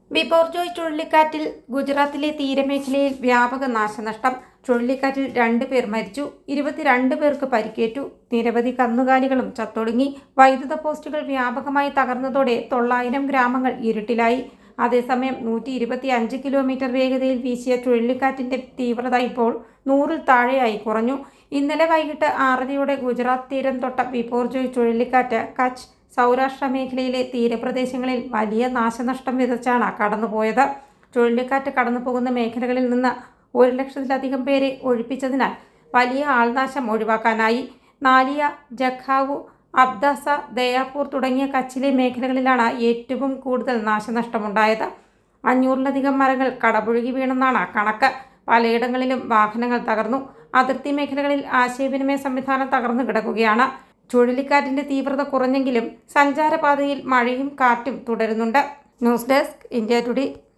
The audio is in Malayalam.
ബിപോർജോയ് ചുഴലിക്കാറ്റിൽ ഗുജറാത്തിലെ തീരമേഖലയിൽ വ്യാപക നാശനഷ്ടം ചുഴലിക്കാറ്റിൽ രണ്ട് പേർ മരിച്ചു ഇരുപത്തിരണ്ട് പേർക്ക് പരിക്കേറ്റു നിരവധി കന്നുകാലികളും ചത്തൊടുങ്ങി വൈദ്യുത പോസ്റ്റുകൾ വ്യാപകമായി തകർന്നതോടെ തൊള്ളായിരം ഗ്രാമങ്ങൾ ഇരുട്ടിലായി അതേസമയം നൂറ്റി ഇരുപത്തി അഞ്ച് കിലോമീറ്റർ വേഗതയിൽ വീശിയ ചുഴലിക്കാറ്റിന്റെ തീവ്രത ഇപ്പോൾ നൂറിൽ താഴെയായി കുറഞ്ഞു ഇന്നലെ വൈകിട്ട് ആറരയോടെ ഗുജറാത്ത് തീരം തൊട്ട ബിപോർജോയ് ചുഴലിക്കാറ്റ് കച്ച് സൗരാഷ്ട്ര മേഖലയിലെ തീരപ്രദേശങ്ങളിൽ വലിയ നാശനഷ്ടം വിതച്ചാണ് കടന്നുപോയത് ചുഴലിക്കാറ്റ് കടന്നുപോകുന്ന മേഖലകളിൽ നിന്ന് ഒരു ലക്ഷത്തിലധികം പേരെ ഒഴിപ്പിച്ചതിനാൽ വലിയ ആൾനാശം ഒഴിവാക്കാനായി നാലിയ ജഖാവു അബ്ദാസ ദയാപൂർ തുടങ്ങിയ കച്ചിലെ മേഖലകളിലാണ് ഏറ്റവും കൂടുതൽ നാശനഷ്ടമുണ്ടായത് അഞ്ഞൂറിലധികം മരങ്ങൾ കടപുഴകി വീണെന്നാണ് കണക്ക് പലയിടങ്ങളിലും വാഹനങ്ങൾ തകർന്നു അതിർത്തി മേഖലകളിൽ ആശയവിനിമയ സംവിധാനം തകർന്നു കിടക്കുകയാണ് ചുഴലിക്കാറ്റിന്റെ തീവ്രത കുറഞ്ഞെങ്കിലും സഞ്ചാരപാതയിൽ മഴയും കാറ്റും തുടരുന്നുണ്ട് ന്യൂസ് ഡെസ്ക് ഇന്ത്യ ടുഡേ